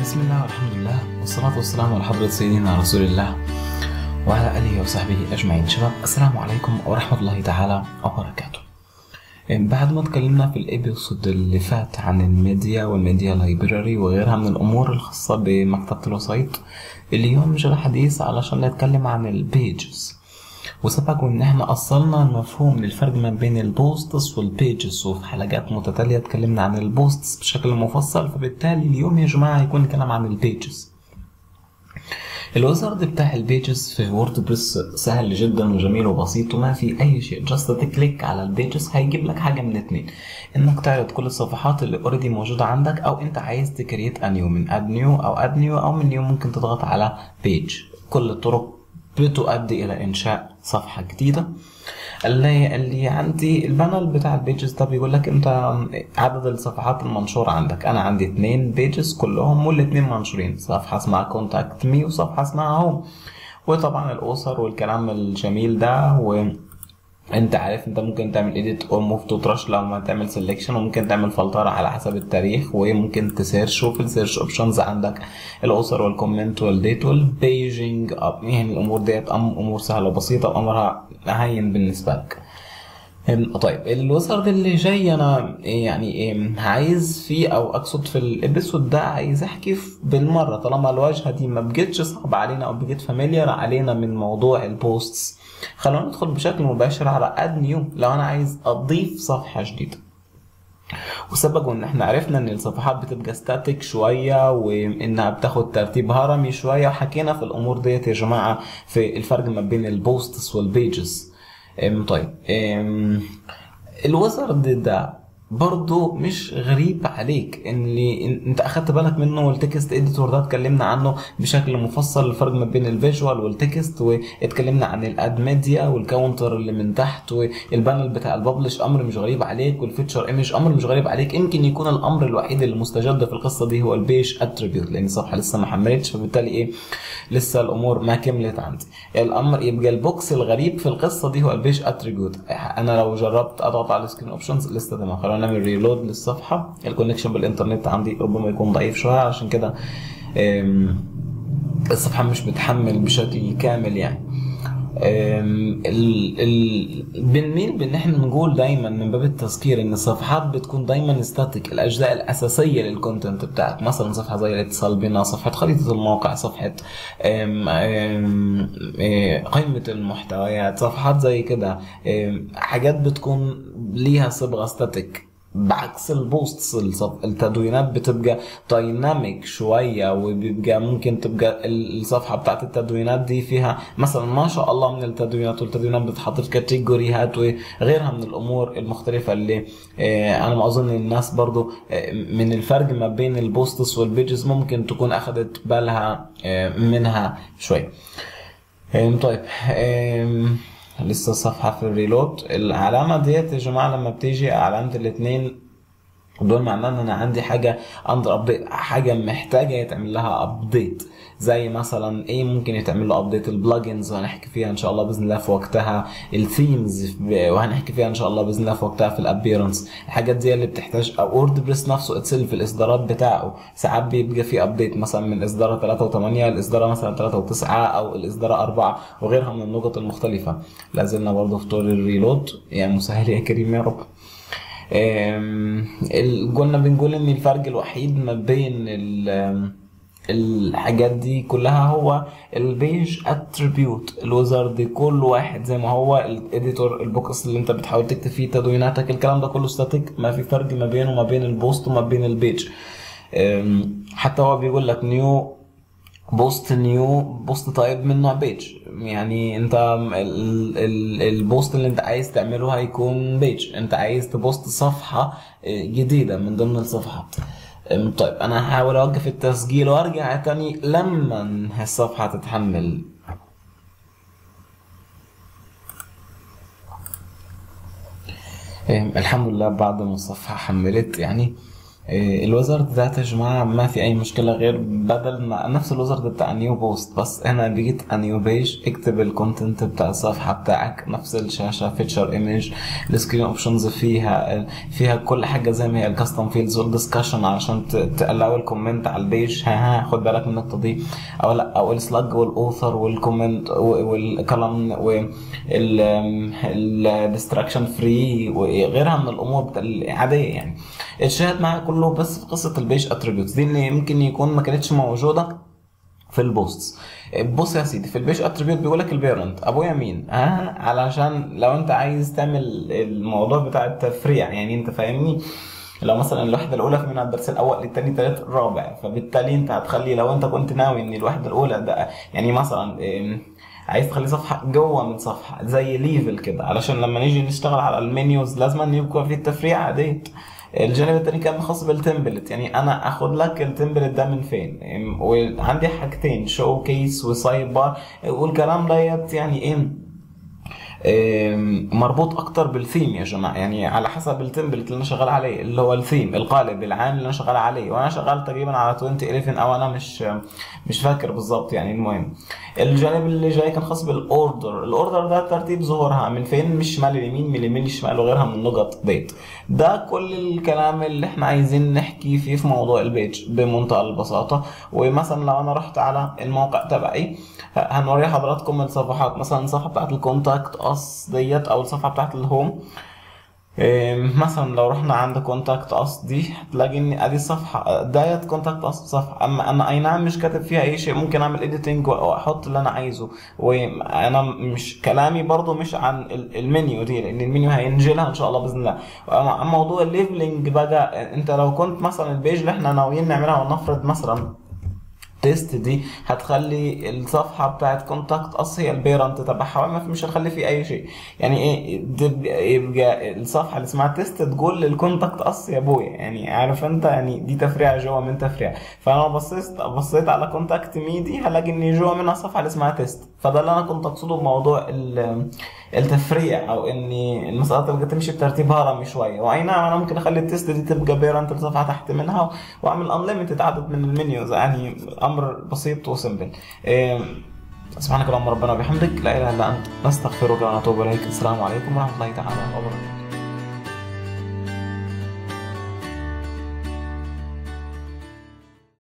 بسم الله والحمد لله والصلاة والسلام على حضرة سيدنا رسول الله وعلى آله وصحبه أجمعين شباب السلام عليكم ورحمة الله تعالى وبركاته بعد ما اتكلمنا في الابيسود اللي فات عن الميديا والميديا لايبراري وغيرها من الامور الخاصة بمكتبة الوسيط اليوم جرى حديث علشان نتكلم عن البيجز وسبق ان احنا اصلنا المفهوم للفرق ما بين البوستس والبيجز وفي حلقات متتالية اتكلمنا عن البوستس بشكل مفصل فبالتالي اليوم يا جماعة هيكون الكلام عن البيجز الوزارد بتاع البيجز في ووردبريس سهل جدا وجميل وبسيط وما في اي شيء جاست تكليك على البيجز هيجيب لك حاجه من اتنين انك تعرض كل الصفحات اللي اوريدي موجوده عندك او انت عايز تكريت انيو من اد نيو او اد نيو او من نيو ممكن تضغط على بيج كل الطرق بتؤدي الى انشاء صفحه جديده اللي اللي عندي البانل بتاع البيجز ده بيقول لك انت عدد الصفحات المنشوره عندك انا عندي اتنين بيجز كلهم والاتنين منشورين صفحه اسمها كونتاكت مي وصفحه اسمها هوم وطبعا الاسر والكلام الجميل ده و انت عارف انت ممكن تعمل ايديت او موف تو تراش لو ما تعمل سيلكشن وممكن تعمل فلتره على حسب التاريخ وممكن تسيرش وفي السيرش اوبشنز عندك الاسر والكومنت والديت والبيجنج يعني الامور ديت امور سهله وبسيطه وامرها هين بالنسبه لك طيب الوزارد اللي جاي انا يعني عايز فيه او اقصد في الابيسود ده عايز احكي بالمره طالما الواجهه دي ما بقتش صعبه علينا او بقت فاميليار علينا من موضوع البوستس خلونا ندخل بشكل مباشر على اد نيو لو انا عايز اضيف صفحه جديده وسبق ان احنا عرفنا ان الصفحات بتبقى ستاتيك شويه وانها بتاخد ترتيب هرمي شويه وحكينا في الامور ديت يا جماعه في الفرق ما بين البوستس والبيجز طيب الوزرد ده برضه مش غريب عليك ان اللي انت اخدت بالك منه والتكست اديتور ده اتكلمنا عنه بشكل مفصل الفرق ما بين الفيجوال والتكست واتكلمنا عن الاد ميديا والكاونتر اللي من تحت والبانل بتاع الببلش امر مش غريب عليك والفيتشر ايمج امر مش غريب عليك يمكن يكون الامر الوحيد اللي مستجد في القصه دي هو البيج اتريبيوت لان الصفحه لسه ما حملتش فبالتالي ايه لسه الامور ما كملت عندي الامر يبقى البوكس الغريب في القصه دي هو البيج اتريبيوت انا لو جربت اضغط على السكرين اوبشنز لسه تمام خلينا نعمل ريلود للصفحه الكونكشن بالانترنت عندي ربما يكون ضعيف شويه عشان كده الصفحه مش بتحمل بشكل كامل يعني ال ال بنميل بان احنا نقول دايما من باب التذكير ان الصفحات بتكون دايما ستاتيك الاجزاء الاساسيه للكونتنت بتاعك مثلا صفحه زي الاتصال بنا صفحه خريطه الموقع صفحه أم أم قائمه المحتويات صفحات زي كده حاجات بتكون ليها صبغه ستاتيك بعكس البوستس التدوينات بتبقى دايناميك شويه وبيبقى ممكن تبقى الصفحه بتاعت التدوينات دي فيها مثلا ما شاء الله من التدوينات والتدوينات بتحط في كاتيجوريات وغيرها من الامور المختلفه اللي انا ما اظن الناس برضو من الفرق ما بين البوستس والبيجز ممكن تكون اخذت بالها منها شويه طيب لسه الصفحه في الريلود العلامه ديت يا جماعه لما بتيجي علامه الاثنين دول معناه ان انا عندي حاجه اندر ابديت حاجه محتاجه يتعمل لها ابديت زي مثلا ايه ممكن يتعمل له ابديت البلجنز وهنحكي فيها ان شاء الله باذن الله في وقتها الثيمز وهنحكي فيها ان شاء الله باذن الله في وقتها في الابيرنس الحاجات دي اللي بتحتاج او ووردبريس نفسه اتسلف الاصدارات بتاعه ساعات بيبقى في ابديت مثلا من الاصدار 3 و8 الاصدار مثلا 3 و9 او الاصدار 4 وغيرها من النقط المختلفه لازلنا برضه في طور الريلود يعني مسهل يا كريم يا رب قلنا بنقول ان الفرق الوحيد ما بين الحاجات دي كلها هو البيج اتريبيوت الوزارد كل واحد زي ما هو الاديتور البوكس اللي انت بتحاول تكتب فيه تدويناتك الكلام ده كله ستاتيك ما في فرق ما بينه وما بين البوست وما بين البيج حتى هو بيقول لك نيو بوست نيو بوست تايب من نوع بيج يعني انت ال ال البوست اللي انت عايز تعمله هيكون بيج انت عايز تبوست صفحة جديدة من ضمن الصفحات طيب انا هحاول اوقف التسجيل وارجع تاني لما الصفحة تتحمل الحمد لله بعد ما الصفحة حملت يعني إيه، الويزرد ذات يا جماعة ما في أي مشكلة غير بدل ما نفس الويزرد بتاع نيو بوست بس هنا جيت نيو بيج اكتب الكونتنت بتاع الصفحة بتاعك نفس الشاشة فيتشر ايمج السكرين اوبشنز فيها فيها كل حاجة زي ما هي الكاستم فيلدز والدسكشن علشان تقلعوا الكومنت على البيج ها ها خد بالك من النقطة دي أو لا أو السلاج والأوثر والكومنت والكلام والديستراكشن فري وغيرها من الأمور العادية يعني الشاهد معايا كله بس في قصه البيج اتريبيوتس دي اللي يمكن يكون ما كانتش موجوده في البوستس بص يا سيدي في البيج اتريبيوت بيقول لك البيرنت ابويا مين اه علشان لو انت عايز تعمل الموضوع بتاع التفريع يعني انت فاهمني لو مثلا الوحده الاولى من الدرس الاول للثاني الثالث الرابع فبالتالي انت هتخلي لو انت كنت ناوي ان الوحده الاولى ده يعني مثلا عايز تخلي صفحه جوه من صفحه زي ليفل كده علشان لما نيجي نشتغل على المنيوز لازم يبقى في التفريعه ديت الجانب التاني كان خاص بالتمبلت يعني انا اخد لك التمبلت ده من فين وعندي حاجتين شو كيس وسايد بار والكلام ديت يعني ايه مربوط اكتر بالثيم يا جماعه يعني على حسب التمبلت اللي انا شغال عليه اللي هو الثيم القالب العام اللي انا شغال عليه وانا شغال تقريبا على 2011 او انا مش مش فاكر بالظبط يعني المهم الجانب اللي جاي كان خاص بالاوردر الاوردر ده ترتيب ظهورها من فين من الشمال اليمين من اليمين للشمال وغيرها من النقط ديت ده كل الكلام اللي احنا عايزين نحكي فيه في موضوع البيج بمنتهى البساطه ومثلا لو انا رحت على الموقع تبعي هنوري حضراتكم الصفحات مثلا الصفحه بتاعت الكونتاكت اس ديت او الصفحه بتاعت الهوم مثلا لو رحنا عند كونتاكت اس دي هتلاقي ان ادي الصفحه ديت كونتاكت اس صفحه اما انا اي نعم مش كاتب فيها اي شيء ممكن اعمل اديتنج واحط اللي انا عايزه وانا مش كلامي برضو مش عن المنيو دي لان المنيو هينجلها ان شاء الله باذن الله اما موضوع الليفلنج بقى انت لو كنت مثلا البيج اللي احنا ناويين نعملها ونفرض مثلا تيست دي هتخلي الصفحه بتاعت كونتاكت اس هي البيرنت تبعها ما مش هنخلي فيه اي شيء يعني ايه يبقى الصفحه اللي اسمها تيست تقول للكونتاكت اس يا ابويا يعني عارف انت يعني دي تفريعه جوه من تفريعه فانا بصيت بصيت على كونتاكت مي دي هلاقي ان جوه منها صفحه اللي اسمها تيست فده اللي انا كنت اقصده بموضوع التفريع او ان المسألة تبقى تمشي بترتيب هرمي شويه واي نعم انا ممكن اخلي التيست دي تبقى بيرنت الصفحه تحت منها واعمل انليمتد عدد من المنيوز يعني امر بسيط وسمبل سبحانك اللهم ربنا وبحمدك لا اله الا انت نستغفرك ونتوب اليك السلام عليكم ورحمه الله تعالى وبركاته